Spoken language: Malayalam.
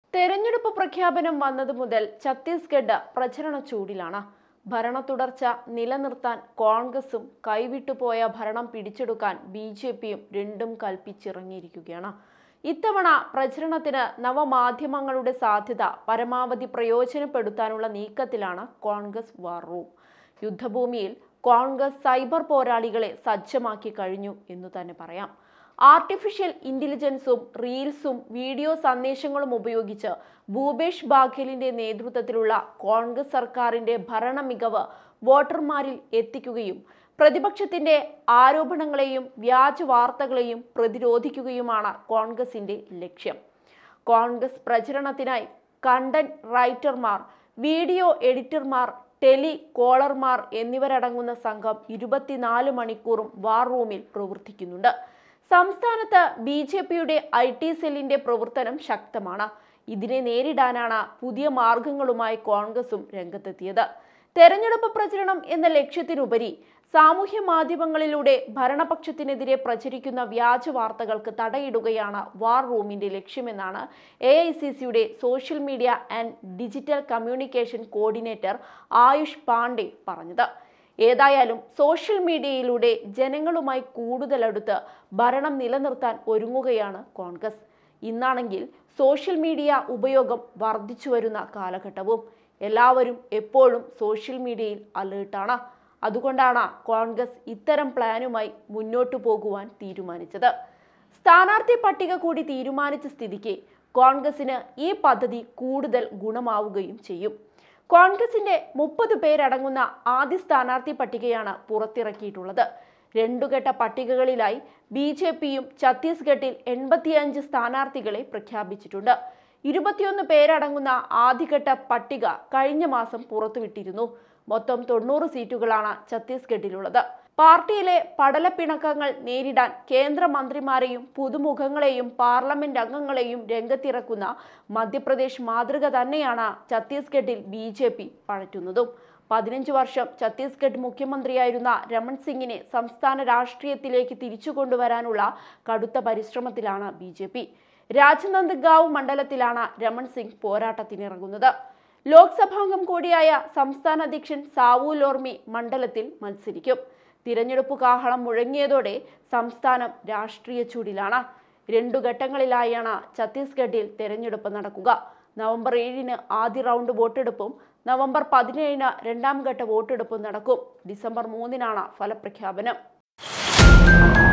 തെരഞ്ഞെടുപ്പ് പ്രഖ്യാപനം വന്നതു മുതൽ ഛത്തീസ്ഗഡ് പ്രചരണ ചൂടിലാണ് ഭരണ തുടർച്ച നിലനിർത്താൻ കോൺഗ്രസും കൈവിട്ടുപോയ ഭരണം പിടിച്ചെടുക്കാൻ ബി ജെ പിയും രണ്ടും കൽപ്പിച്ചിറങ്ങിയിരിക്കുകയാണ് ഇത്തവണ പ്രചരണത്തിന് നവമാധ്യമങ്ങളുടെ സാധ്യത പരമാവധി പ്രയോജനപ്പെടുത്താനുള്ള നീക്കത്തിലാണ് കോൺഗ്രസ് വാർ റൂം യുദ്ധഭൂമിയിൽ കോൺഗ്രസ് സൈബർ പോരാളികളെ സജ്ജമാക്കി കഴിഞ്ഞു എന്നു തന്നെ പറയാം ആർട്ടിഫിഷ്യൽ ഇന്റലിജൻസും റീൽസും വീഡിയോ സന്ദേശങ്ങളും ഉപയോഗിച്ച് ഭൂപേഷ് ബാഘേലിന്റെ നേതൃത്വത്തിലുള്ള കോൺഗ്രസ് സർക്കാരിന്റെ ഭരണ മികവ് വോട്ടർമാരിൽ എത്തിക്കുകയും പ്രതിപക്ഷത്തിന്റെ ആരോപണങ്ങളെയും വ്യാജ വാർത്തകളെയും പ്രതിരോധിക്കുകയുമാണ് കോൺഗ്രസിന്റെ ലക്ഷ്യം കോൺഗ്രസ് പ്രചരണത്തിനായി കണ്ടന്റ് റൈറ്റർമാർ വീഡിയോ എഡിറ്റർമാർ ടെലി കോളർമാർ എന്നിവരടങ്ങുന്ന സംഘം ഇരുപത്തിനാല് മണിക്കൂറും വാർ റൂമിൽ പ്രവർത്തിക്കുന്നുണ്ട് സംസ്ഥാനത്ത് ബി ജെ പിയുടെ ഐ ടി സെല്ലിന്റെ പ്രവർത്തനം ശക്തമാണ് ഇതിനെ നേരിടാനാണ് പുതിയ മാർഗങ്ങളുമായി കോൺഗ്രസും രംഗത്തെത്തിയത് തെരഞ്ഞെടുപ്പ് പ്രചരണം എന്ന ലക്ഷ്യത്തിനുപരി സാമൂഹ്യ മാധ്യമങ്ങളിലൂടെ ഭരണപക്ഷത്തിനെതിരെ പ്രചരിക്കുന്ന വ്യാജ വാർത്തകൾക്ക് തടയിടുകയാണ് വാർ റൂമിന്റെ ലക്ഷ്യമെന്നാണ് എ ഐ സി സിയുടെ social media and digital communication coordinator Ayush Pandey പറഞ്ഞത് ഏതായാലും സോഷ്യൽ മീഡിയയിലൂടെ ജനങ്ങളുമായി കൂടുതൽ അടുത്ത് ഭരണം നിലനിർത്താൻ ഒരുങ്ങുകയാണ് കോൺഗ്രസ് ഇന്നാണെങ്കിൽ സോഷ്യൽ മീഡിയ ഉപയോഗം വർദ്ധിച്ചു വരുന്ന കാലഘട്ടവും എല്ലാവരും എപ്പോഴും സോഷ്യൽ മീഡിയയിൽ അലേർട്ടാണ് അതുകൊണ്ടാണ് കോൺഗ്രസ് ഇത്തരം പ്ലാനുമായി മുന്നോട്ടു പോകുവാൻ തീരുമാനിച്ചത് സ്ഥാനാർത്ഥി പട്ടിക കൂടി തീരുമാനിച്ച സ്ഥിതിക്ക് കോൺഗ്രസിന് ഈ പദ്ധതി കൂടുതൽ ഗുണമാവുകയും ചെയ്യും കോൺഗ്രസിന്റെ മുപ്പത് പേരടങ്ങുന്ന ആദ്യ സ്ഥാനാർത്ഥി പട്ടികയാണ് പുറത്തിറക്കിയിട്ടുള്ളത് രണ്ടുഘട്ട പട്ടികകളിലായി ബി ജെ പിയും ഛത്തീസ്ഗഡിൽ എൺപത്തിയഞ്ച് സ്ഥാനാർത്ഥികളെ പ്രഖ്യാപിച്ചിട്ടുണ്ട് ഇരുപത്തിയൊന്ന് പേരടങ്ങുന്ന ആദ്യഘട്ട പട്ടിക കഴിഞ്ഞ മാസം പുറത്തുവിട്ടിരുന്നു മൊത്തം തൊണ്ണൂറ് സീറ്റുകളാണ് ഛത്തീസ്ഗഡിലുള്ളത് പാർട്ടിയിലെ പടലപ്പിണക്കങ്ങൾ നേരിടാൻ കേന്ദ്രമന്ത്രിമാരെയും പുതുമുഖങ്ങളെയും പാർലമെന്റ് അംഗങ്ങളെയും രംഗത്തിറക്കുന്ന മധ്യപ്രദേശ് മാതൃക തന്നെയാണ് ഛത്തീസ്ഗഡിൽ ബി ജെ പി പഴറ്റുന്നതും പതിനഞ്ച് വർഷം ഛത്തീസ്ഗഡ് മുഖ്യമന്ത്രിയായിരുന്ന രമൺ സിംഗിനെ സംസ്ഥാന രാഷ്ട്രീയത്തിലേക്ക് തിരിച്ചു കൊണ്ടുവരാനുള്ള കടുത്ത പരിശ്രമത്തിലാണ് ബി ജെ പി രാജ്നന്ദ്ഗാവ് മണ്ഡലത്തിലാണ് രമൺ സിംഗ് പോരാട്ടത്തിനിറങ്ങുന്നത് ലോക്സഭാംഗം കൂടിയായ സംസ്ഥാന അധ്യക്ഷൻ സാവു ലോർമി മണ്ഡലത്തിൽ മത്സരിക്കും തിരഞ്ഞെടുപ്പ് കാഹളം മുഴങ്ങിയതോടെ സംസ്ഥാനം രാഷ്ട്രീയ ചൂടിലാണ് രണ്ടു ഘട്ടങ്ങളിലായാണ് ഛത്തീസ്ഗഡിൽ തെരഞ്ഞെടുപ്പ് നടക്കുക നവംബർ ഏഴിന് ആദ്യ റൗണ്ട് വോട്ടെടുപ്പും നവംബർ പതിനേഴിന് രണ്ടാം ഘട്ട വോട്ടെടുപ്പും നടക്കും ഡിസംബർ മൂന്നിനാണ് ഫലപ്രഖ്യാപനം